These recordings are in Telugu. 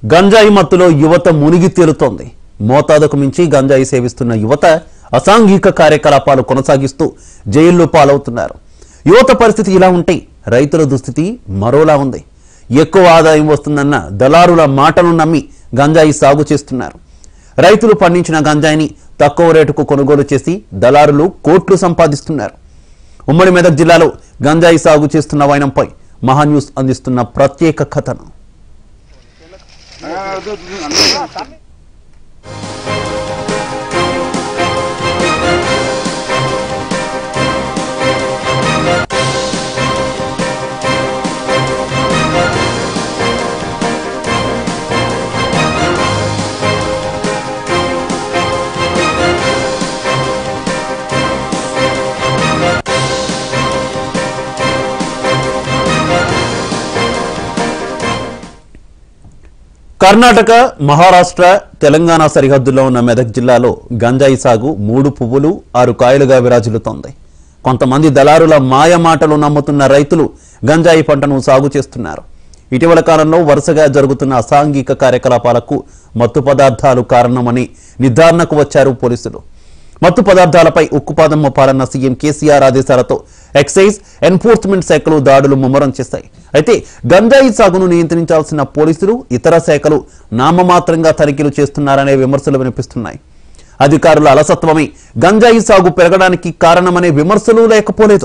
గంజాయి మత్తులో యువత మునిగి తేలుతోంది మోతాదుకు మించి గంజాయి సేవిస్తున్న యువత అసాంఘిక కార్యకలాపాలు కొనసాగిస్తూ జైల్లో పాలవుతున్నారు యువత పరిస్థితి ఇలా ఉంటే రైతుల దుస్థితి మరోలా ఉంది ఎక్కువ ఆదాయం వస్తుందన్న దళారుల మాటలు నమ్మి గంజాయి సాగు చేస్తున్నారు రైతులు పండించిన గంజాయిని తక్కువ రేటుకు కొనుగోలు చేసి దళారులు కోట్లు సంపాదిస్తున్నారు ఉమ్మడి మెదక్ జిల్లాలో గంజాయి సాగు చేస్తున్న వైనంపై మహాన్యూస్ అందిస్తున్న ప్రత్యేక కథనం కర్ణాటక మహారాష్ట్ర తెలంగాణ సరిహద్దుల్లో ఉన్న మెదక్ జిల్లాలో గంజాయి సాగు మూడు పువ్వులు ఆరు కాయలుగా విరాజిల్లుతోంది కొంతమంది దళారుల మాయ మాటలు నమ్ముతున్న రైతులు గంజాయి పంటను సాగు చేస్తున్నారు ఇటీవల కాలంలో వరుసగా జరుగుతున్న అసాంఘిక కార్యకలాపాలకు మత్తు పదార్థాలు కారణమని నిర్ధారణకు వచ్చారు పోలీసులు మత్తు పదార్థాలపై ఉక్కుపాదం మోపాలన్న సీఎం కేసీఆర్ ఆదేశాలతో ఎక్సైజ్ ఎన్ఫోర్స్మెంట్ శాఖలు దాడులు ముమ్మరం చేశాయి అయితే గంజాయి సాగును నియంత్రించాల్సిన పోలీసులు ఇతర శాఖలు నామమాత్రంగా తనిఖీలు చేస్తున్నారనే విమర్శలు వినిపిస్తున్నాయి అధికారుల అలసత్వమే గంజాయి సాగు పెరగడానికి కారణమనే విమర్శలు లేకపోలేదు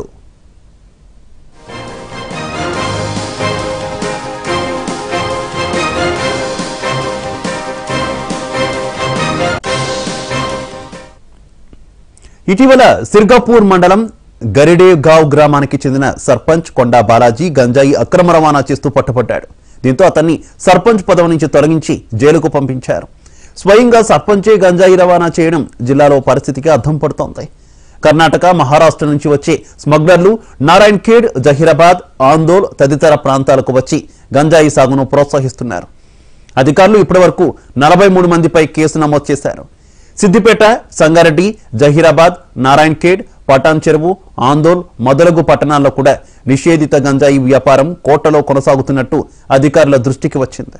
ఇటీవల సిర్గాపూర్ మండలం గరిడేగావ్ గ్రామానికి చెందిన సర్పంచ్ కొండా బాలాజీ గంజాయి అక్రమ రవాణా చేస్తూ పట్టుబడ్డాడు దీంతో అతన్ని సర్పంచ్ పదవి నుంచి తొలగించి జైలుకు పంపించారు స్వయంగా సర్పంచే గంజాయి రవాణా చేయడం జిల్లాలో పరిస్థితికి అర్థం పడుతోంది కర్ణాటక మహారాష్ట్ర నుంచి వచ్చే స్మగ్లర్లు నారాయణ్ ఖేడ్ జహీరాబాద్ ఆందోళ్ తదితర ప్రాంతాలకు వచ్చి గంజాయి సాగును ప్రోత్సహిస్తున్నారు అధికారులు ఇప్పటివరకు నలభై మూడు మందిపై కేసు నమోదు చేశారు సిద్దిపేట సంగారెడ్డి జహీరాబాద్ నారాయణ్ ఖేడ్ పటాన్ చెరువు ఆందోళ్ మొదలగు పట్టణాల్లో కూడా నిషేధిత గంజాయి వ్యాపారం కోటలో కొనసాగుతున్నట్టు అధికారుల దృష్టికి వచ్చింది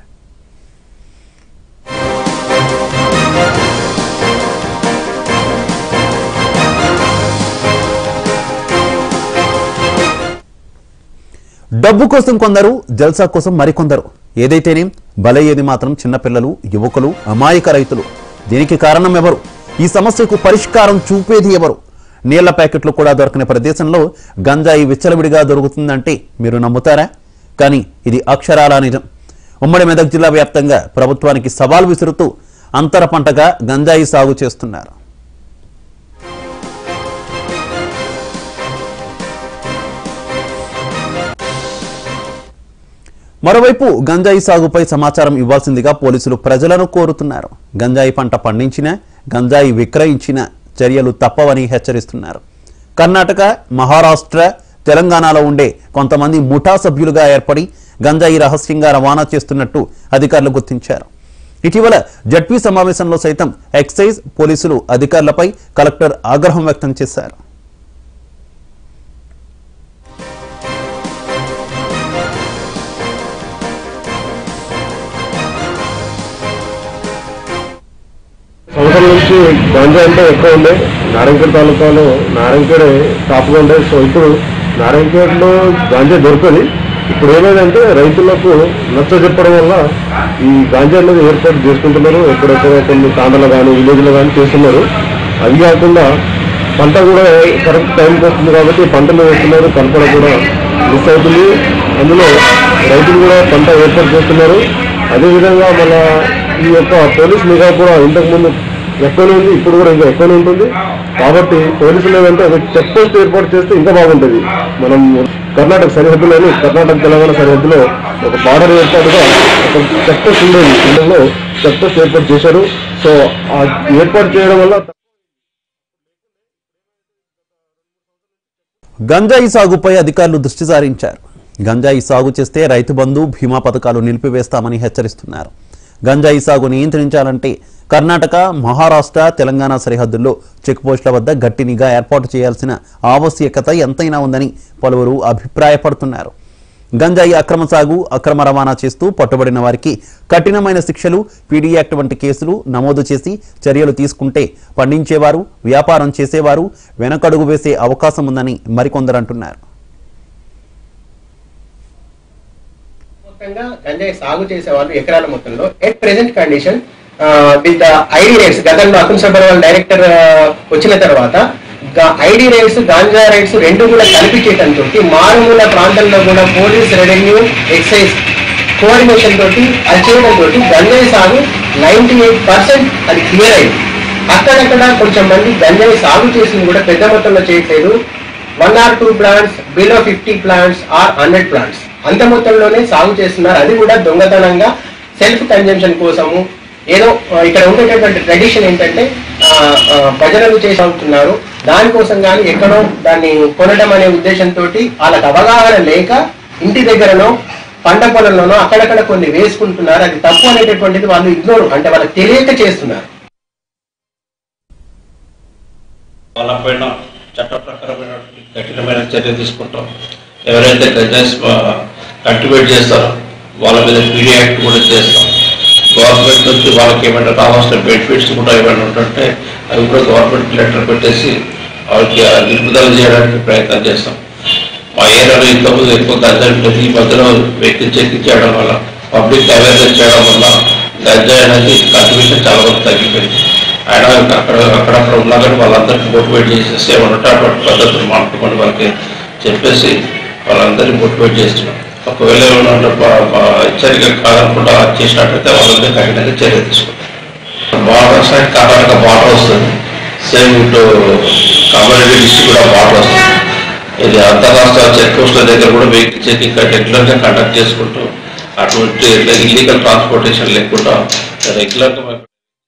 డబ్బు కోసం కొందరు జల్సా కోసం మరికొందరు ఏదైతేనేం బలయ్యేది మాత్రం చిన్నపిల్లలు యువకులు అమాయక రైతులు దీనికి కారణం ఎవరు ఈ సమస్యకు పరిష్కారం చూపేది ఎవరు నీళ్ల ప్యాకెట్లు కూడా దొరకని ప్రదేశంలో గంజాయి విచ్చలవిడిగా దొరుకుతుందంటే మీరు నమ్ముతారా కానీ ఇది అక్షరాల నిజం ఉమ్మడి మెదక్ జిల్లా వ్యాప్తంగా ప్రభుత్వానికి సవాల్ విసురుతూ అంతర పంటగా గంజాయి సాగు చేస్తున్నారు మరోవైపు గంజాయి సాగుపై సమాచారం ఇవ్వాల్సిందిగా పోలీసులు ప్రజలను కోరుతున్నారు గంజాయి పంట పండించిన గంజాయి విక్రయించిన చర్యలు తప్పవని హెచ్చరిస్తున్నారు కర్ణాటక మహారాష్ట్ర తెలంగాణలో ఉండే కొంతమంది ముఠా సభ్యులుగా ఏర్పడి గంజాయి రహస్యంగా రవాణా చేస్తున్నట్టు అధికారులు గుర్తించారు ఇటీవల జడ్పీ సమావేశంలో సైతం ఎక్సైజ్ పోలీసులు అధికారులపై కలెక్టర్ ఆగ్రహం వ్యక్తం చేశారు సంవత్సరం నుంచి గంజా అంటే ఎక్కువ ఉండే నారాయణఖేడ్ తాలూకాలో నారాయణఖేడ్ టాప్గా ఉండే సో ఇప్పుడు నారాయణఖేడ్లో గాంజా దొరకదు ఇప్పుడు ఏమైందంటే రైతులకు నచ్చ చెప్పడం వల్ల ఈ గాంజా అనేది ఏర్పాటు చేసుకుంటున్నారు ఎక్కడెక్కడ కొన్ని తాండలు కానీ విలేజ్లో కానీ చేస్తున్నారు అది కాకుండా పంట కూడా కరెక్ట్ టైంకి వస్తుంది కాబట్టి పంటలు వేస్తున్నారు కలపడ కూడా మిస్ అవుతుంది అందులో రైతులు కూడా పంట ఏర్పాటు చేస్తున్నారు అదేవిధంగా మన ఈ యొక్క పోలీస్ నిఘా కూడా ఇంతకు ముందు ఎక్కువనే ఉంది ఇప్పుడు కూడా ఇంకా ఎక్కువనే ఉంటుంది కాబట్టి పోలీసులు ఏదంటే ఒక చెక్ పోస్ట్ ఏర్పాటు చేస్తే ఇంకా బాగుంటుంది మనం కర్ణాటక సరిహద్దులోని కర్ణాటక తెలంగాణ సరిహద్దులో ఒక బార్డర్ ఏర్పాటుగా ఒక చెక్ పోస్ట్ ఉండేది ఇందులో చెక్ పోస్ట్ ఏర్పాటు చేశారు సో ఆ ఏర్పాటు చేయడం వల్ల గంజాయి సాగుపై అధికారులు దృష్టి సారించారు గంజాయి సాగు చేస్తే రైతు బంధు బీమా పథకాలు నిలిపివేస్తామని హెచ్చరిస్తున్నారు గంజాయి సాగు నియంత్రించాలంటే కర్ణాటక మహారాష్ట్ర తెలంగాణ సరిహద్దుల్లో చెక్పోస్టుల వద్ద గట్టి నిఘా ఏర్పాటు చేయాల్సిన ఆవశ్యకత ఎంతైనా ఉందని పలువురు అభిప్రాయపడుతున్నారు గంజాయి అక్రమ సాగు అక్రమ రవాణా చేస్తూ పట్టుబడిన వారికి కఠినమైన శిక్షలు పీడీ యాక్ట్ వంటి కేసులు నమోదు చేసి చర్యలు తీసుకుంటే పండించేవారు వ్యాపారం చేసేవారు వెనకడుగు వేసే అవకాశం ఉందని మరికొందరు అంటున్నారు మొత్తంగా గంజాయి సాగు చేసే వాళ్ళు ఎకరాల మొత్తంలో at present condition with ID rates గతంలో అకున్ సబర్వాల్ డైరెక్టర్ వచ్చిన తర్వాత ఐడి రేట్స్ గాంజా రేట్స్ రెండు కూడా కలిపి చేయడంతో మారుమూల ప్రాంతంలో కూడా పోలీస్ రెవెన్యూ ఎక్సైజ్ కోఆర్డినేషన్ తోటి అది చేయడం తోటి గంజాయి సాగు నైన్టీ ఎయిట్ పర్సెంట్ అది క్లియర్ అయింది అక్కడక్కడ కొంచెం మంది గంజాయి సాగు చేసింది కూడా పెద్ద మొత్తంలో చేయట్లేదు one or two plants below fifty plants or hundred plants అంత మొత్తంలోనే సాగు చేస్తున్నారు అది కూడా దొంగతనంగా సెల్ఫ్ కన్జంప్షన్ కోసము ఏదో ఆ, ఇక్కడ ఉండేటటువంటి ట్రెడిషన్ ఏంటంటే ఆ, ఆ, భజనలు చేసి అవుతున్నారు దానికోసం కానీ ఎక్కడో దాన్ని కొనడం అనే ఉద్దేశంతో వాళ్ళకి అవగాహన లేక ఇంటి దగ్గరనో పంట పొలంలోనో అక్కడక్కడ కొన్ని వేసుకుంటున్నారు అది తప్పు అనేటటువంటిది వాళ్ళు ఇగ్నోర్ అంటే వాళ్ళకి తెలియక చేస్తున్నారు వాళ్ళ పైన చట్ట ప్రకారమైన కఠినమైన చర్య తీసుకుంటాం ఎవరైతే గంజాయి కల్టివేట్ చేస్తారో వాళ్ళ మీద పీడీ యాక్ట్ కూడా చేస్తాం గవర్నమెంట్ నుంచి వాళ్ళకి ఏమైనా రావాల్సిన బెనిఫిట్స్ కూడా ఏమైనా ఉంటుంటే అవి కూడా గవర్నమెంట్ లెటర్ పెట్టేసి వాళ్ళకి ఆ నిలుపుదల చేయడానికి ప్రయత్నం చేస్తాం మా ఏరియాలో ఇంతకుముందు ఎక్కువ గంజాయి ఉంటుంది ఈ మధ్యలో వ్యక్తి చెక్కి చేయడం వల్ల పబ్లిక్ అవేర్నెస్ చేయడం వల్ల గంజాయి అనేది కల్టివేషన్ చాలా వరకు తగ్గిపోయింది ఆయన అక్కడ అక్కడక్కడ ఉన్నా కానీ వాళ్ళందరికీ మోటివేట్ చేసేసి ఏమన్నా అటువంటి పద్ధతులు మానుకోమని వాళ్ళకి చెప్పేసి వాళ్ళందరినీ మోటివేట్ చేస్తున్నాం ఒకవేళ ఏమైనా ఉంటే బా- బా- హెచ్చరిక కాదనకుండా చేసినట్టయితే వాళ్ళందరినీ కఠినంగా చర్య తీసుకుంటాం బార్డర్ సైడ్ కర్ణాటక బార్డర్ వస్తుంది సేమ్ ఇటు కమ్యూనిటీ డిస్ట్రిక్ట్ కూడా బార్డర్ వస్తుంది ఇది అంతరాష్ట్ర చెక్ పోస్టుల దగ్గర కూడా వెహికల్ చెకింగ్ రెగ్యులర్గా కండక్ట్ చేసుకుంటూ అటువంటి ఇల్లీగల్ ట్రాన్స్పోర్టేషన్ లేకుండా రెగ్యులర్గా మేము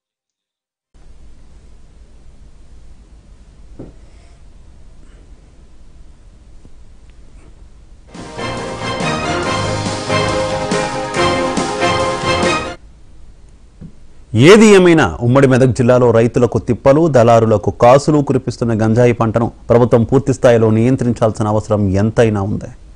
ఏది ఏమైనా ఉమ్మడి మెదక్ జిల్లాలో రైతులకు తిప్పలు దళారులకు కాసులు కురిపిస్తున్న గంజాయి పంటను ప్రభుత్వం పూర్తి స్థాయిలో నియంత్రించాల్సిన అవసరం ఎంతైనా ఉంది